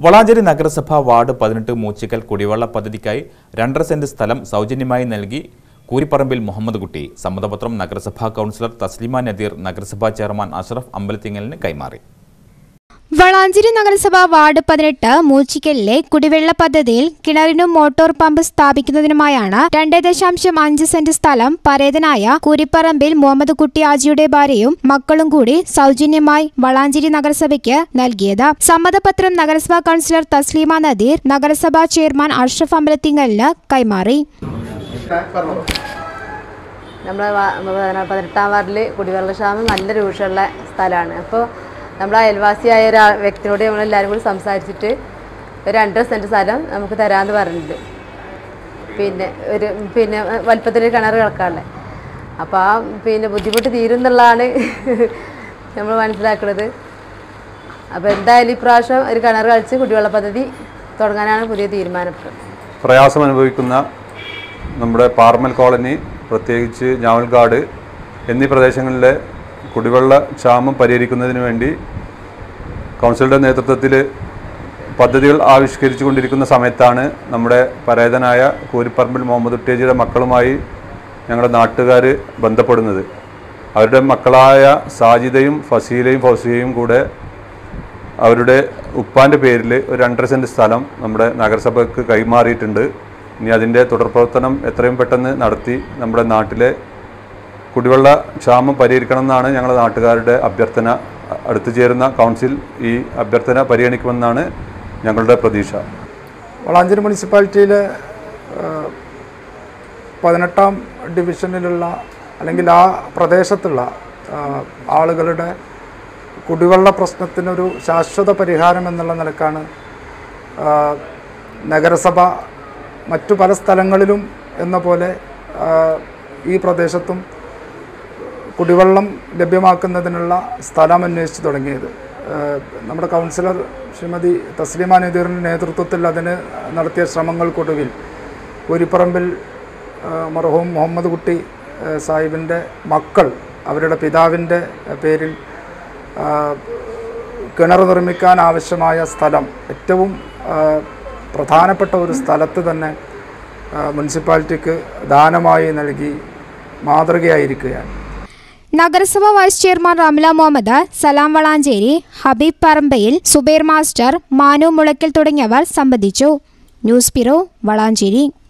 വളാഞ്ചേരി നഗരസഭ വാർഡ് പതിനെട്ട് മൂച്ചിക്കൽ കുടിവെള്ള പദ്ധതിക്കായി രണ്ടര സെന്റ് സ്ഥലം സൗജന്യമായി നൽകി കൂരിപ്പറമ്പിൽ മുഹമ്മദ് കുട്ടി സമ്മതപത്രം നഗരസഭാ കൗൺസിലർ തസ്ലിമ നദീർ നഗരസഭാ ചെയർമാൻ അഷ്റഫ് അമ്പലത്തിങ്ങലിന് കൈമാറി വളാഞ്ചേരി നഗരസഭ വാർഡ് പതിനെട്ട് മൂച്ചിക്കലിലെ കുടിവെള്ള പദ്ധതിയിൽ കിണറിനും മോട്ടോർ പമ്പ് സ്ഥാപിക്കുന്നതിനുമായാണ് രണ്ട് ദശാംശം അഞ്ച് സെന്റ് സ്ഥലം പരേതനായ കൂരിപ്പറമ്പിൽ മുഹമ്മദ് കുട്ടി ആജിയുടെ ഭാര്യയും മക്കളും കൂടി സൗജന്യമായി വളാഞ്ചേരി നഗരസഭയ്ക്ക് നൽകിയത് സമ്മതപത്രം നഗരസഭാ കൗൺസിലർ തസ്ലീമ നദീർ നഗരസഭാ ചെയർമാൻ അഷ്റഫ് അമ്പലത്തിങ്ങലിന് കൈമാറി നമ്മളെ വാ- പതിന- പതിനെട്ടാം വാർഡിൽ കുടിവെള്ളക്ഷാമം നല്ല രൂക്ഷമുള്ള സ്ഥലമാണ് അപ്പോൾ നമ്മൾ അയൽവാസിയായ ഒരു ആ- വ്യക്തിയോട് നമ്മളെല്ലാവരും കൂടി സംസാരിച്ചിട്ട് ഒരു രണ്ടര സെൻറ്റ് സ്ഥലം നമുക്ക് തരാമെന്ന് പറഞ്ഞിട്ടുണ്ട് പിന്നെ ഒരു പിന്നെ വലുപ്പത്തിൽ കിണർ കിടക്കാനുള്ളത് അപ്പോൾ ആ പിന്നെ ബുദ്ധിമുട്ട് തീരും എന്നുള്ളതാണ് നമ്മൾ മനസ്സിലാക്കുന്നത് അപ്പോൾ എന്തായാലും ഇപ്രാവശ്യം ഒരു കിണർ കളിച്ച് കുടിവെള്ള പദ്ധതി തുടങ്ങാനാണ് പുതിയ തീരുമാനം പ്രയാസം അനുഭവിക്കുന്ന നമ്മുടെ പാർമൽ കോളനി പ്രത്യേകിച്ച് ഞാവൽക്കാട് എന്നീ പ്രദേശങ്ങളിലെ കുടിവെള്ള ക്ഷാമം പരിഹരിക്കുന്നതിന് വേണ്ടി കൗൺസിലുടെ നേതൃത്വത്തിൽ പദ്ധതികൾ ആവിഷ്കരിച്ചു കൊണ്ടിരിക്കുന്ന സമയത്താണ് നമ്മുടെ പരേതനായ കൂരിപ്പറമ്പിൽ മുഹമ്മദ് ഉട്ടേജിയുടെ മക്കളുമായി ഞങ്ങളുടെ നാട്ടുകാർ ബന്ധപ്പെടുന്നത് അവരുടെ മക്കളായ സാജിദയും ഫസീലയും ഫൗസിയയും കൂടെ അവരുടെ ഉപ്പാൻ്റെ പേരിൽ ഒരു രണ്ടര സെൻറ്റ് സ്ഥലം നമ്മുടെ നഗരസഭയ്ക്ക് കൈമാറിയിട്ടുണ്ട് ഇനി അതിൻ്റെ തുടർപ്രവർത്തനം എത്രയും പെട്ടെന്ന് നടത്തി നമ്മുടെ നാട്ടിലെ കുടിവെള്ള ക്ഷാമം പരിഹരിക്കണം എന്നാണ് ഞങ്ങളുടെ നാട്ടുകാരുടെ അഭ്യർത്ഥന അടുത്തു ചേരുന്ന കൗൺസിൽ ഈ അഭ്യർത്ഥന പരിഗണിക്കുമെന്നാണ് ഞങ്ങളുടെ പ്രതീക്ഷ വളാഞ്ചേരി മുനിസിപ്പാലിറ്റിയിലെ ആ, പതിനെട്ടാം ഡിവിഷനിലുള്ള അല്ലെങ്കിൽ ആ പ്രദേശത്തുള്ള ആ, ആളുകളുടെ കുടിവെള്ള പ്രശ്നത്തിനൊരു ശാശ്വത പരിഹാരം എന്നുള്ള നിലക്കാണ് ആ, നഗരസഭ മറ്റു പല സ്ഥലങ്ങളിലും എന്ന പോലെ ആ, ഈ പ്രദേശത്തും കുടിവെള്ളം ലഭ്യമാക്കുന്നതിനുള്ള സ്ഥലം അന്വേഷിച്ച് തുടങ്ങിയത് ഏഹ് നമ്മുടെ കൗൺസിലർ ശ്രീമതി തസ്ലിമ നദീറിൻ്റെ നേതൃത്വത്തിൽ അതിന് നടത്തിയ ശ്രമങ്ങൾക്കൊടുവിൽ കൂരിപ്പറമ്പിൽ ഏഹ് മർഹൂം മുഹമ്മദ് കുട്ടി ഏഹ് സാഹിബിൻ്റെ മക്കൾ അവരുടെ പിതാവിൻ്റെ പേരിൽ ആഹ് കിണർ നിർമ്മിക്കാൻ ആവശ്യമായ സ്ഥലം ഏറ്റവും ആഹ് പ്രധാനപ്പെട്ട ഒരു സ്ഥലത്ത് തന്നെ ആഹ് മുനിസിപ്പാലിറ്റിക്ക് ദാനമായി നൽകി മാതൃകയായിരിക്കുകയാണ് നഗരസഭ vice chairman Ramla Muhammad Salam Valanchery Habeeb Parambayil Subair master Manu Mulakkal തുടങ്ങിയവർ സംബന്ധിച്ചു ന്യൂസ് ബ്യൂറോ വളാഞ്ചേരി